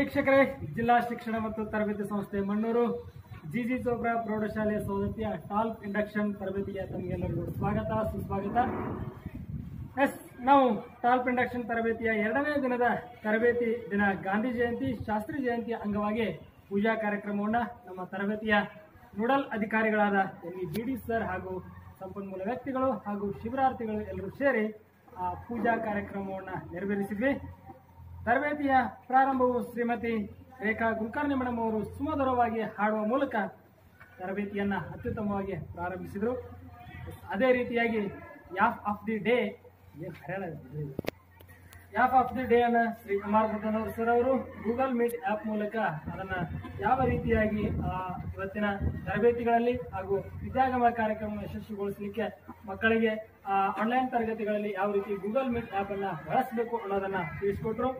ವೀಕ್ಷಕರೇ ಜಿಲ್ಲಾ ಶಿಕ್ಷಣ ಮತ್ತು ತರಬೇತಿ ಸಂಸ್ಥೆ ಮಣ್ಣೂರು ಜಿಜಿ ಚೋಪ್ರಾ ಪ್ರೌಢಶಾಲೆಯ ಸೌಲಭ್ಯ ಟಾಲ್ಕ್ ಇಂಡಕ್ಷನ್ ತರಬೇತಿಗೆ ತಮಗೆಲ್ಲರಿಗೂ ಸ್ವಾಗತ ಸುಸ್ವಾಗತ ಎಸ್ ನಾವು ಟಾಲ್ಪ್ ಇಂಡಕ್ಷನ್ ತರಬೇತಿಯ ಎರಡನೇ ದಿನದ ತರಬೇತಿ ದಿನ ಗಾಂಧಿ ಜಯಂತಿ ಶಾಸ್ತ್ರಿ ಜಯಂತಿ ಅಂಗವಾಗಿ ಪೂಜಾ ಕಾರ್ಯಕ್ರಮವನ್ನು ನಮ್ಮ ತರಬೇತಿಯ ನೋಡಲ್ ಅಧಿಕಾರಿಗಳಾದ ಎನ್ ಬಿ ಡಿ ಸರ್ ಹಾಗೂ ಸಂಪನ್ಮೂಲ ವ್ಯಕ್ತಿಗಳು ಹಾಗೂ ಶಿಬಿರಾರ್ಥಿಗಳು ಎಲ್ಲರೂ ಸೇರಿ ಆ ಪೂಜಾ ಕಾರ್ಯಕ್ರಮವನ್ನು ನೆರವೇರಿಸಿದ್ವಿ ತರಬೇತಿಯ ಪ್ರಾರಂಭವು ಶ್ರೀಮತಿ ರೇಖಾ ಗುಲ್ಕರ್ಣಿ ಮೇಡಮ್ ಅವರು ಸುಮಧುರವಾಗಿ ಹಾಡುವ ಮೂಲಕ ತರಬೇತಿಯನ್ನ ಅತ್ಯುತ್ತಮವಾಗಿ ಪ್ರಾರಂಭಿಸಿದರು ಅದೇ ರೀತಿಯಾಗಿ ಯಾಫ್ ಆಫ್ ದಿ ಡೇ ಯಾಫ್ ಆಫ್ ದಿ ಡೇ ಅನ್ನ ಶ್ರೀ ಕುಮಾರ್ ಬುದ್ಧನವರು ಸರ್ ಅವರು ಗೂಗಲ್ ಮೀಟ್ ಆ್ಯಪ್ ಮೂಲಕ ಅದನ್ನ ಯಾವ ರೀತಿಯಾಗಿ ಆ, ಇವತ್ತಿನ ತರಬೇತಿಗಳಲ್ಲಿ ಹಾಗೂ ವಿದ್ಯಾಗಮ ಕಾರ್ಯಕ್ರಮ ಯಶಸ್ವಿಗೊಳಿಸಲಿಕ್ಕೆ ಮಕ್ಕಳಿಗೆ ಆನ್ಲೈನ್ ತರಗತಿಗಳಲ್ಲಿ ಯಾವ ರೀತಿ ಗೂಗಲ್ ಮೀಟ್ ಆ್ಯಪ್ ಅನ್ನ ಬಳಸಬೇಕು ಅನ್ನೋದನ್ನ ತಿಳಿಸ್ಕೊಟ್ರು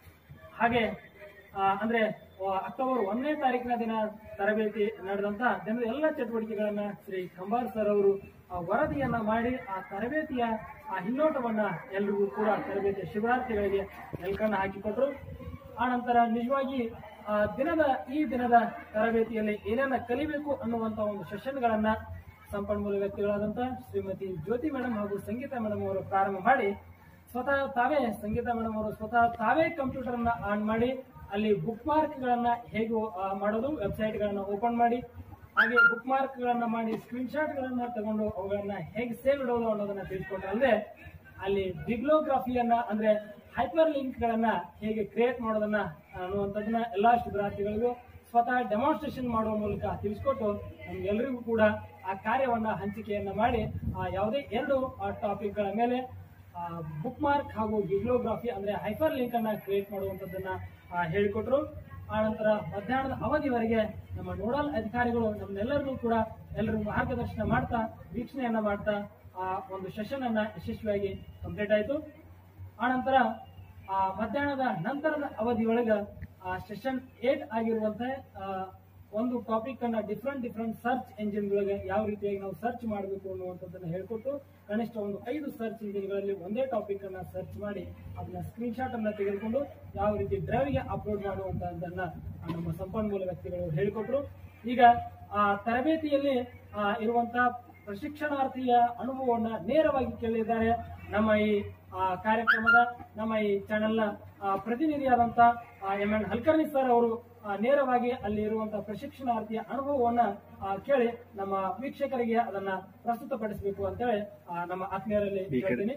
ಹಾಗೆ ಆ, ಅಂದ್ರೆ ಆ, ಅಕ್ಟೋಬರ್ ಒಂದನೇ ತಾರೀಕಿನ ದಿನ ತರಬೇತಿ ನಡೆದಂತ ದಿನದ ಎಲ್ಲ ಚಟುವಟಿಕೆಗಳನ್ನ ಶ್ರೀ ಕಂಬಾರ್ ಸರ್ ಅವರು ಆ ವರದಿಯನ್ನ ಮಾಡಿ ಆ ತರಬೇತಿಯ ಆ ಹಿನ್ನೋಟವನ್ನ ಎಲ್ರಿಗೂ ಕೂಡ ತರಬೇತಿಯ ಶಿಬಿರಾರ್ಥಿಗಳಿಗೆ ಎಲ್ಕನ್ನ ಹಾಕಿಕೊಟ್ರು ಆ ನಂತರ ನಿಜವಾಗಿ ಆ ದಿನದ ಈ ದಿನದ ತರಬೇತಿಯಲ್ಲಿ ಏನೇನ ಕಲಿಬೇಕು ಅನ್ನುವಂತ ಒಂದು ಸೆಷನ್ಗಳನ್ನ ಸಂಪನ್ಮೂಲ ವ್ಯಕ್ತಿಗಳಾದಂತ ಶ್ರೀಮತಿ ಜ್ಯೋತಿ ಮೇಡಮ್ ಹಾಗೂ ಸಂಗೀತ ಮೇಡಮ್ ಅವರು ಪ್ರಾರಂಭ ಮಾಡಿ ಸ್ವತಃ ತಾವೇ ಸಂಗೀತ ಮೇಡಮ್ ಅವರು ಸ್ವತಃ ತಾವೇ ಕಂಪ್ಯೂಟರ್ ಅನ್ನ ಆನ್ ಮಾಡಿ ಅಲ್ಲಿ ಬುಕ್ ಮಾರ್ಕ್ ಗಳನ್ನ ಹೇಗೆ ಆ, ಮಾಡೋದು ವೆಬ್ಸೈಟ್ ಗಳನ್ನ ಓಪನ್ ಮಾಡಿ ಹಾಗೆ ಬುಕ್ ಮಾರ್ಕ್ ಗಳನ್ನ ಮಾಡಿ ಸ್ಕ್ರೀನ್ ಶಾಟ್ ಗಳನ್ನ ತಗೊಂಡು ಅವುಗಳನ್ನ ಹೇಗೆ ಸೇವ್ ಇಡೋದು ಅನ್ನೋದನ್ನ ತಿಳ್ಕೊಂಡ್ರೆ ಅಲ್ಲಿ ಬಿಗ್ಲೋಗ್ರಫಿಯನ್ನ ಅಂದ್ರೆ ಹೈಪರ್ ಲಿಂಕ್ ಗಳನ್ನ ಹೇಗೆ ಕ್ರಿಯೇಟ್ ಮಾಡೋದನ್ನ ಅನ್ನುವಂಥದ್ದನ್ನ ಎಲ್ಲಾ ಶಿಬಿರಾರ್ಥಿಗಳಿಗೂ ಸ್ವತಃ ಡೆಮಾನ್ಸ್ಟ್ರೇಷನ್ ಮಾಡುವ ಮೂಲಕ ತಿಳಿಸ್ಕೊಟ್ಟು ನಮ್ಗೆಲ್ಲರಿಗೂ ಕೂಡ ಆ ಕಾರ್ಯವನ್ನ ಹಂಚಿಕೆಯನ್ನ ಮಾಡಿ ಆ ಯಾವುದೇ ಎರಡು ಟಾಪಿಕ್ ಗಳ ಮೇಲೆ ಬುಕ್ ಮಾರ್ಕ್ ಹಾಗೂ ಬಿಗ್ಲೋಗ್ರಫಿ ಅಂದ್ರೆ ಹೈಪರ್ ಲಿಂಕ್ ಅನ್ನ ಕ್ರಿಯೇಟ್ ಮಾಡುವಂತದ್ದನ್ನ ಆ, ಹೇಳಿಕೊಟ್ರು ಆ ನಂತರ ಮಧ್ಯಾಹ್ನದ ಅವಧಿವರೆಗೆ ನಮ್ಮ ನೋಡಲ್ ಅಧಿಕಾರಿಗಳು ನಮ್ಮೆಲ್ಲರಿಗೂ ಕೂಡ ಎಲ್ಲರೂ ಮಾರ್ಗದರ್ಶನ ಮಾಡ್ತಾ ವೀಕ್ಷಣೆಯನ್ನ ಮಾಡ್ತಾ ಆ ಒಂದು ಸೆಷನ್ ಅನ್ನ ಯಶಸ್ವಿಯಾಗಿ ಕಂಪ್ಲೀಟ್ ಆಯಿತು ಆ ನಂತರ ಆ ಮಧ್ಯಾಹ್ನದ ನಂತರದ ಅವಧಿಯೊಳಗ ಆ ಸೆಷನ್ ಏಟ್ ಆಗಿರುವಂತೆ ಆ, ಒಂದು ಟಾಪಿಕ್ ಅನ್ನ ಡಿಫ್ರೆಂಟ್ ಡಿಫ್ರೆಂಟ್ ಸರ್ಚ್ ಎಂಜಿನ್ ಗಳಿಗೆ ಯಾವ ರೀತಿಯಾಗಿ ನಾವು ಸರ್ಚ್ ಮಾಡಬೇಕು ಅನ್ನುವಂಥದ್ದನ್ನ ಹೇಳ್ಕೊಟ್ಟು ಕನಿಷ್ಠ ಒಂದು ಐದು ಸರ್ಚ್ ಇಂಜಿನ್ಗಳಲ್ಲಿ ಒಂದೇ ಟಾಪಿಕ್ ಅನ್ನ ಸರ್ಚ್ ಮಾಡಿ ಅದನ್ನ ಸ್ಕ್ರೀನ್ ಶಾಟ್ ಅನ್ನ ತೆಗೆದುಕೊಂಡು ಯಾವ ರೀತಿ ಡ್ರೈವ್ಗೆ ಅಪ್ಲೋಡ್ ಮಾಡುವಂತಹದ್ದನ್ನ ಆ, ನಮ್ಮ ಸಂಪನ್ಮೂಲ ವ್ಯಕ್ತಿಗಳು ಹೇಳಿಕೊಟ್ರು ಈಗ ಆ ತರಬೇತಿಯಲ್ಲಿ ಆ, ಇರುವಂತಹ ಪ್ರಶಿಕ್ಷಣಾರ್ಥಿಯ ಅನುಭವವನ್ನ ನೇರವಾಗಿ ಕೇಳಿದ್ದಾರೆ ನಮ್ಮ ಈ ಆ, ಕಾರ್ಯಕ್ರಮದ ನಮ್ಮ ಈ ಚಾನೆಲ್ನ ಆ, ಪ್ರತಿನಿಧಿಯಾದಂತ ಎಂ ಎನ್ ಹಲ್ಕರ್ಣಿ ಸರ್ ಅವರು ಆ, ನೇರವಾಗಿ ಅಲ್ಲಿ ಇರುವಂತಹ ಪ್ರಶಿಕ್ಷಣಾರ್ಥಿಯ ಅನುಭವವನ್ನ ಆ, ಕೇಳಿ ನಮ್ಮ ವೀಕ್ಷಕರಿಗೆ ಅದನ್ನ ಪ್ರಸ್ತುತಪಡಿಸಬೇಕು ಅಂತೇಳಿ ಆ, ನಮ್ಮ ಆತ್ಮೀಯರಲ್ಲಿ ಹೇಳ್ತೀನಿ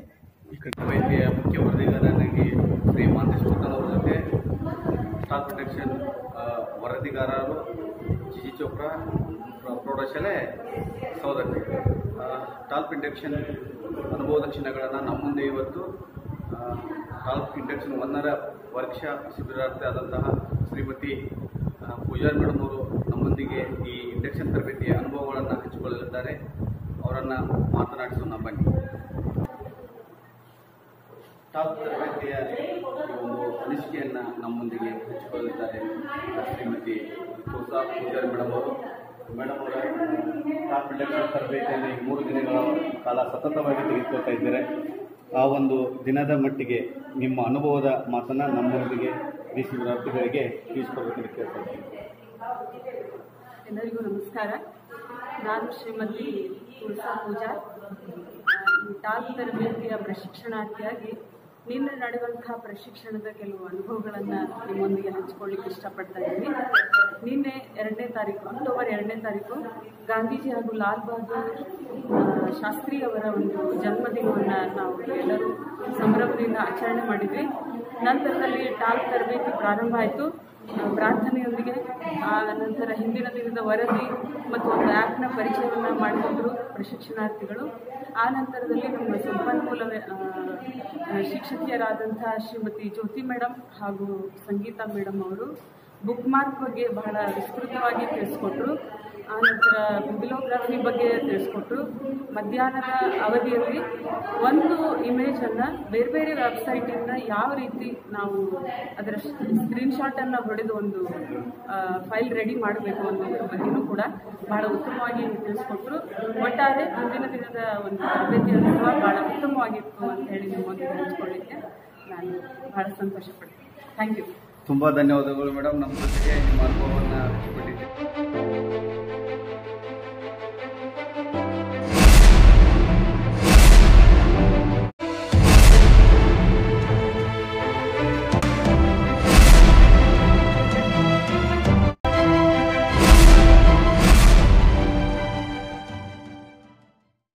ವೈದ್ಯ ಮುಖ್ಯ ವರದಿಗಾರನಾಗಿ ಶ್ರೀ ಮಾಂತೇಶ್ ಅವರ ಜೊತೆ ಸ್ಟಾಕ್ ಪ್ರೊಟೆಕ್ಷನ್ ವರದಿಗಾರರು ಜಿಜಿ ಚೋಪ್ರಾ ಪ್ರ- ಪ್ರೌಢಶಾಲೆ ಸೌದತ್ತಿ ಟಾಲ್ಪ್ ಇಂಡಕ್ಷನ್ ಅನುಭವದ ಚಿಹ್ನೆಗಳನ್ನು ನಮ್ಮ ಮುಂದೆ ಇವತ್ತು ಆ, ಟಾಲ್ಪ್ ಇಂಡಕ್ಷನ್ ಒಂದರ ವರ್ಷ ಶಿಬಿರಾರ್ಥಿ ಆದಂತಹ ಶ್ರೀಮತಿ ಆ, ಪೂಜಾರಿ ಮೇಡಮ್ ಅವರು ನಮ್ಮೊಂದಿಗೆ ಈ ಇಂಡಕ್ಷನ್ ತರಬೇತಿಯ ಅನುಭವಗಳನ್ನು ಹಂಚಿಕೊಳ್ಳಲಿದ್ದಾರೆ ಅವರನ್ನು ಮಾತನಾಡಿಸೋಣ ಬನ್ನಿ ಟಾಪ್ ತರಬೇತಿಯ ಈ ಒಂದು ಅನಿಸಿಕೆಯನ್ನು ನಮ್ಮೊಂದಿಗೆ ಹಂಚಿಕೊಳ್ಳುತ್ತಾರೆ ಶ್ರೀಮತಿ ತುಳಸಾ ಪೂಜಾರಿ ಮೇಡಮ್ ಅವರು ಮೇಡಮ್ ಅವರ ಟಾಪ್ ಇಂಡಕ್ಷನ್ ತರಬೇತಿಯನ್ನು ಈ ಮೂರು ದಿನಗಳ ಕಾಲ ಸತತವಾಗಿ ತೆಗೆದುಕೊಳ್ತಾ ಇದ್ದಾರೆ ಆ ಒಂದು ದಿನದ ಮಟ್ಟಿಗೆ ನಿಮ್ಮ ಅನುಭವದ ಮಾತನ್ನು ನಮ್ಮೊಂದಿಗೆ ಈ ಶಿಬಿರಾರ್ಥಿಗಳಿಗೆ ತಿಳಿಸ್ಕೊಡ್ಬೇಕಂತ ಕೇಳ್ಕೊಳ್ತೀನಿ ಎಲ್ಲರಿಗೂ ನಮಸ್ಕಾರ ನಾನು ಶ್ರೀಮತಿ ತುಳಸಾ ಪೂಜಾರ್ ಟಾಲ್ ತರಬೇತಿಯ ಪ್ರಶಿಕ್ಷಣಾರ್ಥಿಯಾಗಿ ನಿನ್ನೆ ನಡೆದಂತಹ ಪ್ರಶಿಕ್ಷಣದ ಕೆಲವು ಅನುಭವಗಳನ್ನು ನಿಮ್ಮೊಂದಿಗೆ ಹಂಚಿಕೊಳ್ಳಿಕ್ಕೆ ಇಷ್ಟಪಡ್ತಾ ಇದ್ದೀನಿ ನಿನ್ನೆ ಎರಡನೇ ತಾರೀಕು ಅಕ್ಟೋಬರ್ ಎರಡನೇ ತಾರೀಕು ಗಾಂಧೀಜಿ ಹಾಗೂ ಲಾಲ್ ಬಹದ್ದೂರ್ ಆ, ಶಾಸ್ತ್ರಿ ಅವರ ಒಂದು ಜನ್ಮದಿನವನ್ನು ನಾವು ಎಲ್ಲರೂ ಸಂಭ್ರಮದಿಂದ ಆಚರಣೆ ಮಾಡಿದ್ವಿ ನಂತರದಲ್ಲಿ ಟಾಲ್ ತರಬೇತಿ ಪ್ರಾರಂಭ ಆಯಿತು ಪ್ರಾರ್ಥನೆಯೊಂದಿಗೆ ಆ ನಂತರ ಹಿಂದಿನ ದಿನದ ವರದಿ ಮತ್ತು ಒಂದು ಆ್ಯಪ್ನ ಪರಿಚಯವನ್ನು ಮಾಡಿಕೊಂಡ್ರು ಪ್ರಶಿಕ್ಷಣಾರ್ಥಿಗಳು ಆ ನಂತರದಲ್ಲಿ ನಮ್ಮ ಸಂಪನ್ಮೂಲ ಆ, ಆ, ಶಿಕ್ಷಕಿಯರಾದಂಥ ಶ್ರೀಮತಿ ಜ್ಯೋತಿ ಮೇಡಮ್ ಹಾಗೂ ಸಂಗೀತ ಮೇಡಮ್ ಅವರು ಬುಕ್ ಮಾರ್ಕ್ ಬಗ್ಗೆ ಬಹಳ ವಿಸ್ತೃತವಾಗಿ ತಿಳಿಸ್ಕೊಟ್ರು ಆ ನಂತರ ಬಿಬಿಲೋಗ್ರಫಿ ಬಗ್ಗೆ ತಿಳಿಸ್ಕೊಟ್ರು ಮಧ್ಯಾಹ್ನದ ಅವಧಿಯಲ್ಲಿ ಒಂದು ಇಮೇಜನ್ನು ಬೇರೆ ಬೇರೆ ವೆಬ್ಸೈಟಿಂದ ಯಾವ ರೀತಿ ನಾವು ಅದರ ಸ್ಕ್ರೀನ್ಶಾಟನ್ನು ಹೊಡೆದು ಒಂದು ಫೈಲ್ ರೆಡಿ ಮಾಡಬೇಕು ಅನ್ನೋದ್ರ ಬಗ್ಗೆನೂ ಕೂಡ ಬಹಳ ಉತ್ತಮವಾಗಿ ತಿಳಿಸ್ಕೊಟ್ರು ಒಟ್ಟಾರೆ ಮುಂದಿನ ದಿನದ ಒಂದು ತರಬೇತಿ ಅನುಭವ ಬಹಳ ಉತ್ತಮವಾಗಿತ್ತು ಅಂತ ಹೇಳಿ ನಿಮ್ಮೊಂದಿಗೆ ಹಂಚ್ಕೊಳ್ಳಿಕ್ಕೆ ನಾನು ಬಹಳ ಸಂತೋಷಪಡ್ತೀನಿ ಥ್ಯಾಂಕ್ ಯು ತುಂಬ ಧನ್ಯವಾದಗಳು ಮೇಡಮ್ ನಮ್ಮ ಜೊತೆಗೆ ನಿಮ್ಮ ಅನುಭವವನ್ನು ಹಂಚಿಕೊಂಡಿದ್ದೀರಿ